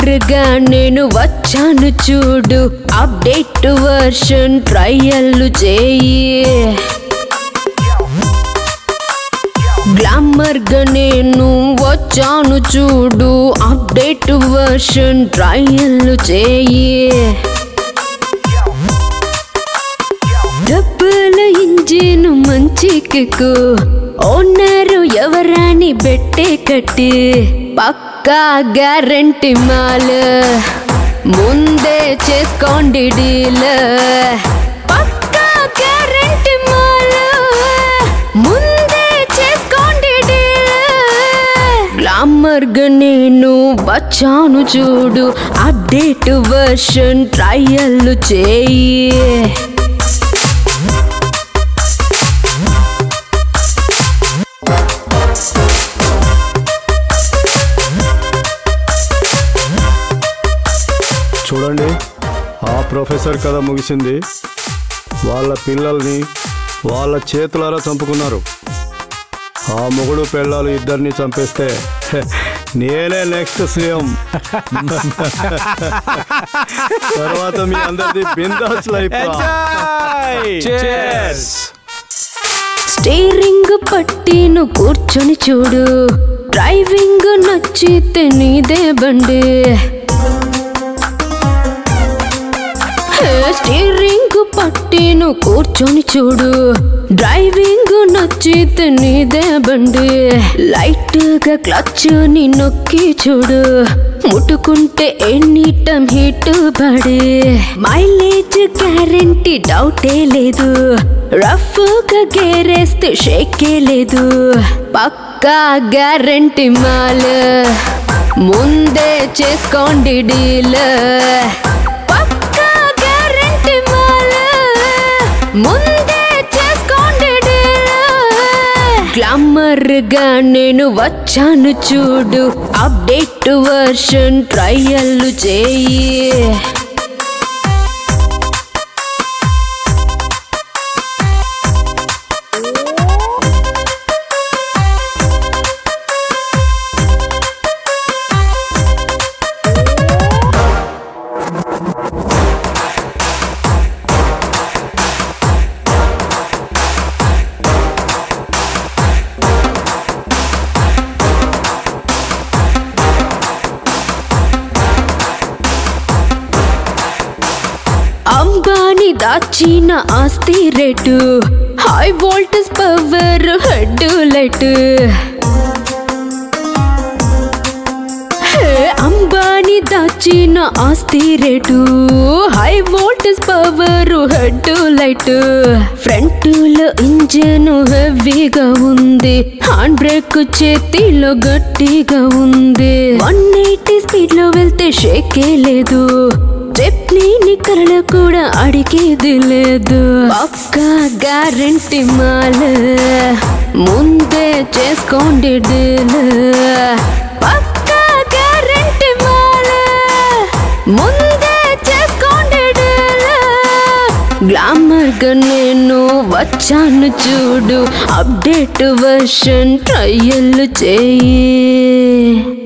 గ్లామర్గా నేను వచ్చాను చూడు అప్డేట్ వర్షన్ ట్రయల్ చేయి గ్లామర్గా నేను వచ్చాను చూడు అప్డేట్ వర్షన్ ట్రయల్ చేయి డబ్బుల ఇంజిన్ మంచి కిక్కు ఓనరు ఎవరాని బెట్టే కట్టి పక్కా గ్యారంటీ మాల్ ముందే చేసుకోండి డీల్ పక్కా గ్యారంటీ మాల్ ముందే చేసుకోండి డీల్ గ్లామర్గా నేను వచ్చాను చూడు అప్డేట్ వర్షన్ ట్రయల్ చేయి చూడండి ఆ ప్రొఫెసర్ కథ ముగిసింది వాళ్ళ పిల్లల్ని వాళ్ళ చేతులారా చంపుకున్నారు ఆ మొగుడు పెళ్ళాలు ఇద్దరిని చంపేస్తే హె, నేనే నెక్స్ట్ సీఎం తర్వాత మీ అందరిది బిందాస్ లైఫ్ స్టీరింగ్ పట్టిను కూర్చొని చూడు డ్రైవింగ్ నచ్చితే నీదే బండి హే, స్టీరింగ్ పట్టిను కూర్చొని చూడు డ్రైవింగ్ నచ్చితే నీదే బండి లైట్ గా క్లచ్ ని నొక్కి చూడు ముట్టుకుంటే ఎనీ టైం హిట్ పడి మైలేజ్ గ్యారంటీ డౌటే లేదు రఫ్ గా గేరేస్తే షేకే లేదు పక్కా గ్యారంటీ మాల్ ముందే చేసుకోండి డీల్ పక్కా గ్యారంటీ మాల్ ముందే చేసుకోండి డీల్ గ్లామర్ గా నేను వచ్చాను చూడు అప్డేట్ వర్షన్ ట్రయల్ చేయి అంబానీ దాచిన ఆస్తి rate high voltage power head light hey, Ambani దాచిన ఆస్తి rate high voltage power head light front లో ఇంజన్ హెవీగా ఉంది హ్యాండ్ బ్రేక్ చేతిలో గట్టిగా ఉంది వన్ ఎయిటీ స్పీడ్ లో వెళ్తే షేకే లేదు స్టెప్ని కరణ కూడా అడిగేది లేదు పక్కా గ్యారంటీ మాల్ ముందే చేసుకోండి డీల్ పక్కా గ్యారంటీ మాల్ ముందే చేసుకోండి డీల్ గ్లామర్ గా నేను వచ్చాను చూడు అప్డేట్ వర్షన్ ట్రయల్ చేయి